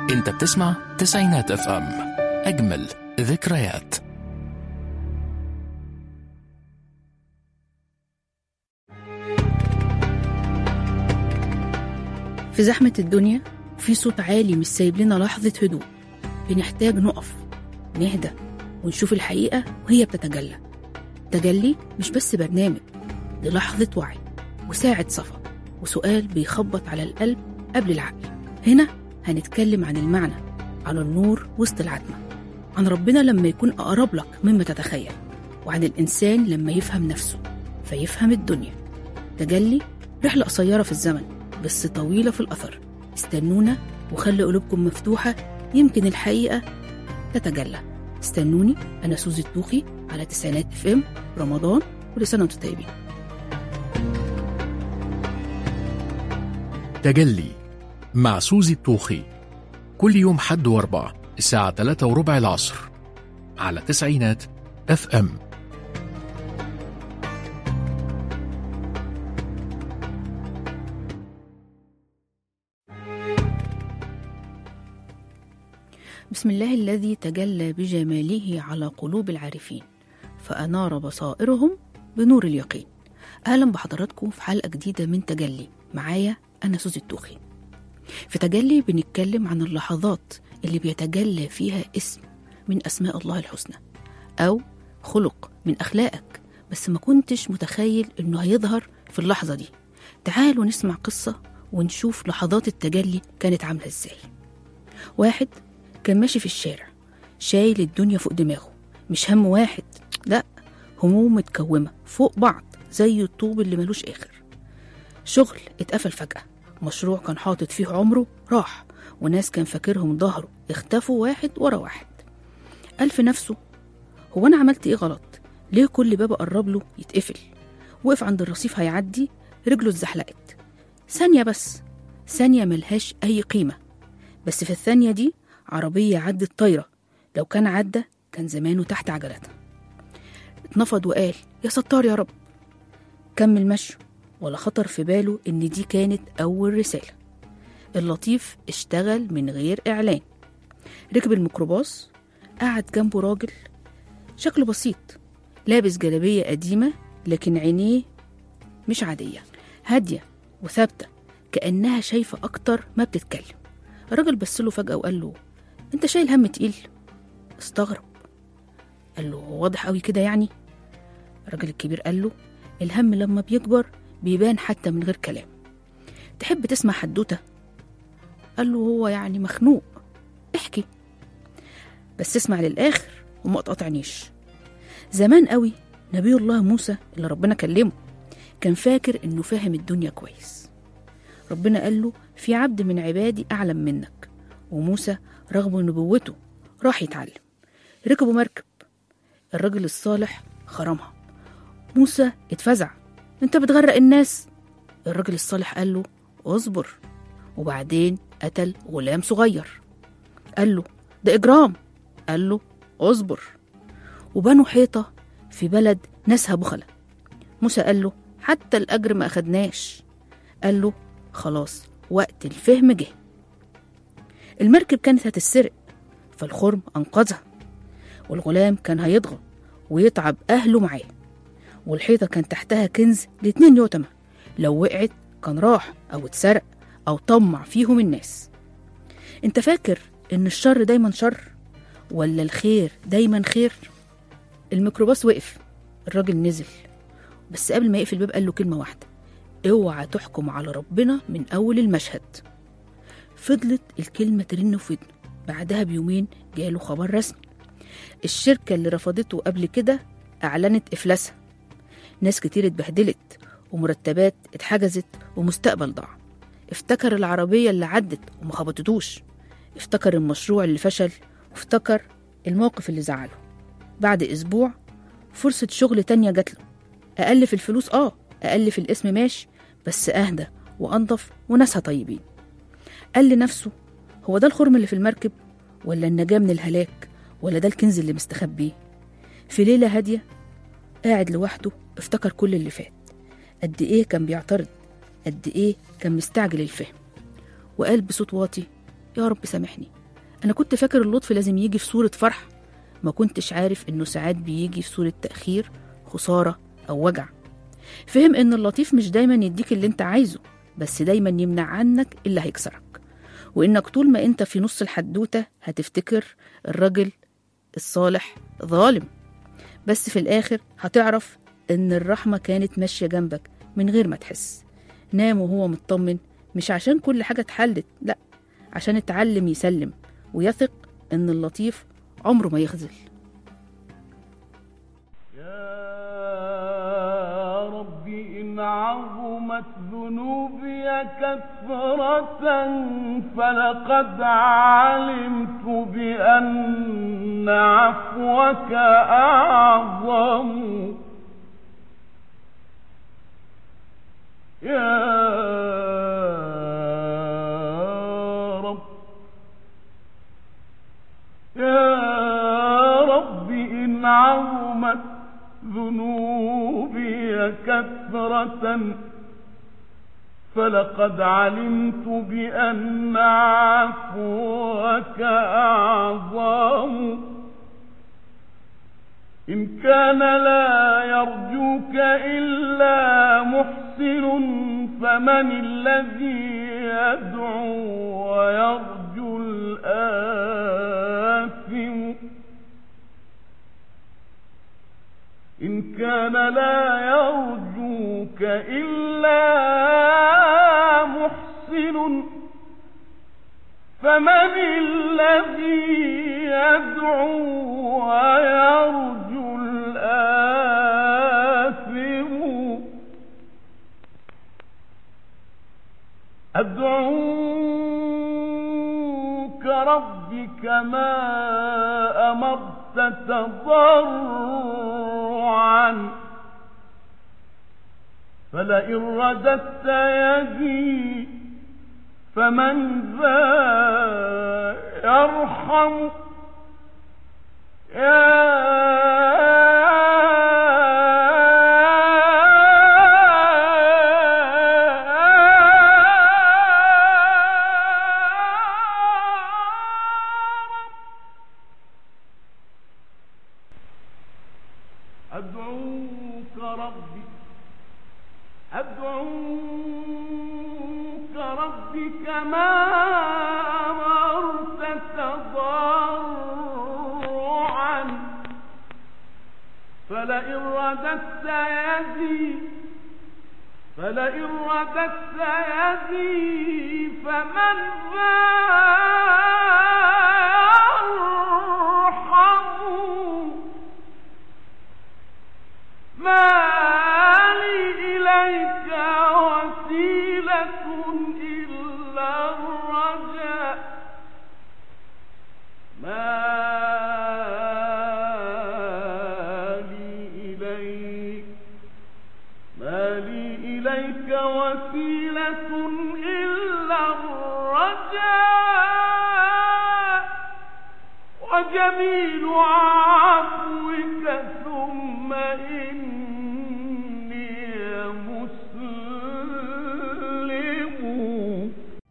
انت بتسمع تسعينات اف ام اجمل ذكريات في زحمة الدنيا في صوت عالي مش سايب لنا لحظة هدوء بنحتاج نقف نهدى ونشوف الحقيقة وهي بتتجلى تجلي مش بس برنامج دي لحظة وعي وساعة صفا وسؤال بيخبط على القلب قبل العقل هنا هنتكلم عن المعنى عن النور وسط العتمة عن ربنا لما يكون أقرب لك مما تتخيل وعن الإنسان لما يفهم نفسه فيفهم الدنيا تجلي رحلة قصيرة في الزمن بس طويلة في الأثر استنونا وخلي قلوبكم مفتوحة يمكن الحقيقة تتجلى استنوني أنا سوزي الطوخي على تسعينات اف ام رمضان كل سنة وانتم طيبين تجلي مع سوزي الطوخي كل يوم حد واربع الساعة 3 وربع العصر على تسعينات اف ام بسم الله الذي تجلى بجماله على قلوب العارفين فأنار بصائرهم بنور اليقين أهلا بحضراتكم في حلقة جديدة من تجلي معايا أنا سوزي التوخي في تجلي بنتكلم عن اللحظات اللي بيتجلى فيها اسم من أسماء الله الحسنى أو خلق من أخلاقك بس ما كنتش متخيل إنه هيظهر في اللحظة دي تعالوا نسمع قصة ونشوف لحظات التجلي كانت عاملة إزاي واحد كان ماشي في الشارع شايل الدنيا فوق دماغه مش هم واحد لا هموم متكومة فوق بعض زي الطوب اللي ملوش آخر شغل اتقفل فجأة مشروع كان حاطط فيه عمره راح وناس كان فاكرهم ظهره اختفوا واحد ورا واحد قال في نفسه هو أنا عملت إيه غلط ليه كل باب أقرب له يتقفل وقف عند الرصيف هيعدي رجله اتزحلقت ثانية بس ثانية ملهاش أي قيمة بس في الثانية دي عربية عدت طايرة لو كان عدى كان زمانه تحت عجلتها اتنفض وقال يا ستار يا رب كمل مشيه ولا خطر في باله إن دي كانت أول رسالة اللطيف اشتغل من غير إعلان ركب الميكروباص قعد جنبه راجل شكله بسيط لابس جلابية قديمة لكن عينيه مش عادية هادية وثابتة كأنها شايفة أكتر ما بتتكلم الراجل بصله فجأة وقال له أنت شايل هم تقيل استغرب قال له هو واضح قوي كده يعني الراجل الكبير قال له الهم لما بيكبر بيبان حتى من غير كلام تحب تسمع حدوتة قال له هو يعني مخنوق احكي بس اسمع للآخر وما تقاطعنيش زمان قوي نبي الله موسى اللي ربنا كلمه كان فاكر انه فاهم الدنيا كويس ربنا قال له في عبد من عبادي أعلم منك وموسى رغم نبوته راح يتعلم ركبوا مركب الرجل الصالح خرمها موسى اتفزع انت بتغرق الناس الراجل الصالح قال له اصبر وبعدين قتل غلام صغير قال له ده إجرام قال له اصبر وبنوا حيطة في بلد ناسها بخلة موسى قال له حتى الأجر ما أخدناش قال له خلاص وقت الفهم جه المركب كانت هتتسرق فالخرم أنقذها والغلام كان هيضغى ويتعب أهله معاه والحيطة كان تحتها كنز لاتنين يتمة لو وقعت كان راح أو اتسرق أو طمع فيهم الناس انت فاكر إن الشر دايما شر ولا الخير دايما خير الميكروباص وقف الراجل نزل بس قبل ما يقفل الباب قال له كلمة واحدة اوعى تحكم على ربنا من أول المشهد فضلت الكلمة ترن في ودنه بعدها بيومين جاله خبر رسمي الشركة اللي رفضته قبل كده أعلنت إفلاسها ناس كتير اتبهدلت ومرتبات اتحجزت ومستقبل ضاع افتكر العربية اللي عدت وما خبطتوش افتكر المشروع اللي فشل وافتكر الموقف اللي زعله بعد أسبوع فرصة شغل تانية جاتله أقل في الفلوس آه أقل في الاسم ماشي بس أهدى وأنضف وناسها طيبين قال لنفسه هو ده الخرم اللي في المركب ولا النجاة من الهلاك ولا ده الكنز اللي مستخبيه في ليلة هادية قاعد لوحده افتكر كل اللي فات قد إيه كان بيعترض قد إيه كان مستعجل الفهم وقال بصوت واطي يا رب سامحني أنا كنت فاكر اللطف لازم يجي في صورة فرح ما كنتش عارف إنه ساعات بيجي في صورة تأخير خسارة أو وجع فهم إن اللطيف مش دايما يديك اللي أنت عايزه بس دايما يمنع عنك اللي هيكسرك وإنك طول ما أنت في نص الحدوتة هتفتكر الراجل الصالح ظالم بس في الآخر هتعرف إن الرحمة كانت ماشية جنبك من غير ما تحس نام وهو مطمن مش عشان كل حاجة اتحلت لأ عشان اتعلم يسلم ويثق إن اللطيف عمره ما يخذل يا رب إن عظمت ذنوبي كثرة فلقد علمت بأن عفوك أعظم يا رب يا رب إن عظمت ذنوبي كثرة فلقد علمت بأن عفوك أعظم إن كان لا يرجوك إلا محسن فمن الذي يدعو ويرجو الآثم إن كان لا يرجوك إلا محسن فمن الذي يدعو ويرجو الآثم أدعوك ربي كما أمرت تضرعا فلئن رددت يدي فمن ذا يرحم أدعوك ربي أدعوك ربي كما أمرت تضرعا فلئن رددت يدي فلئن رددت يدي فمن ذا يرحم ما لي إليك وسيلة إلا الرجاء ما لي إليك ما لي إليك وسيلة إلا الرجاء وجميل عفوك ثم إني مسلم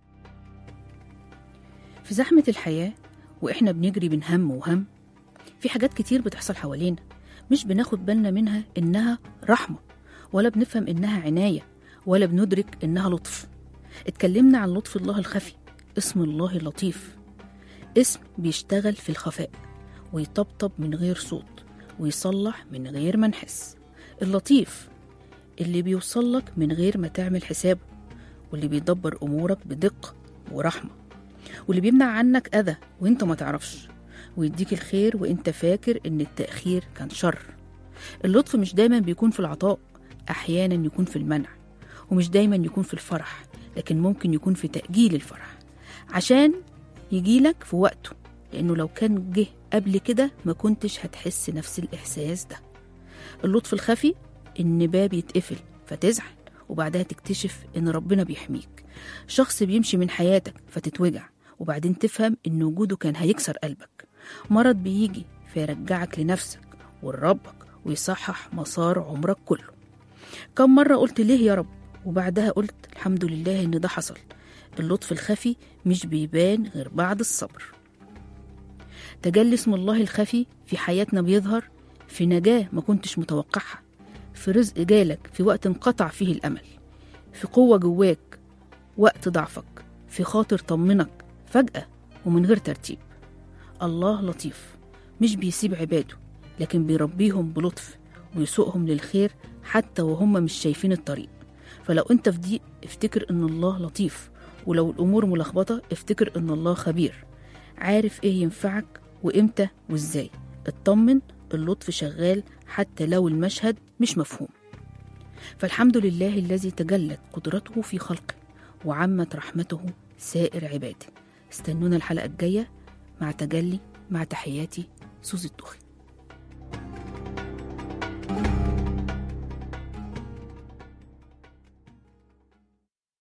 في زحمة الحياة وإحنا بنجري بين هم وهم في حاجات كتير بتحصل حوالينا مش بناخد بالنا منها إنها رحمة ولا بنفهم إنها عناية ولا بندرك إنها لطف اتكلمنا عن لطف الله الخفي اسم الله اللطيف اسم بيشتغل في الخفاء ويطبطب من غير صوت ويصلح من غير ما نحس اللطيف اللي بيوصلك من غير ما تعمل حسابه واللي بيدبر أمورك بدقة ورحمة واللي بيمنع عنك أذى وانت ما تعرفش ويديك الخير وانت فاكر ان التأخير كان شر اللطف مش دايما بيكون في العطاء أحيانا يكون في المنع ومش دايما يكون في الفرح لكن ممكن يكون في تأجيل الفرح عشان يجيلك في وقته لأنه لو كان جه قبل كده ما كنتش هتحس نفس الإحساس ده اللطف الخفي إن باب يتقفل فتزعل وبعدها تكتشف إن ربنا بيحميك شخص بيمشي من حياتك فتتوجع وبعدين تفهم إن وجوده كان هيكسر قلبك مرض بيجي فيرجعك لنفسك ولربك ويصحح مسار عمرك كله كم مرة قلت ليه يا رب وبعدها قلت الحمد لله إن ده حصل اللطف الخفي مش بيبان غير بعد الصبر تجلي اسم الله الخفي في حياتنا بيظهر في نجاة ما كنتش متوقعها في رزق جالك في وقت انقطع فيه الأمل في قوة جواك وقت ضعفك في خاطر طمنك فجأة ومن غير ترتيب الله لطيف مش بيسيب عباده لكن بيربيهم بلطف ويسوقهم للخير حتى وهم مش شايفين الطريق فلو انت في ضيق افتكر ان الله لطيف ولو الامور ملخبطه افتكر ان الله خبير عارف ايه ينفعك وامتى وازاي اطمن اللطف شغال حتى لو المشهد مش مفهوم فالحمد لله الذي تجلت قدرته في خلقه وعمت رحمته سائر عباده استنونا الحلقه الجايه مع تجلي مع تحياتي سوزي الطوخي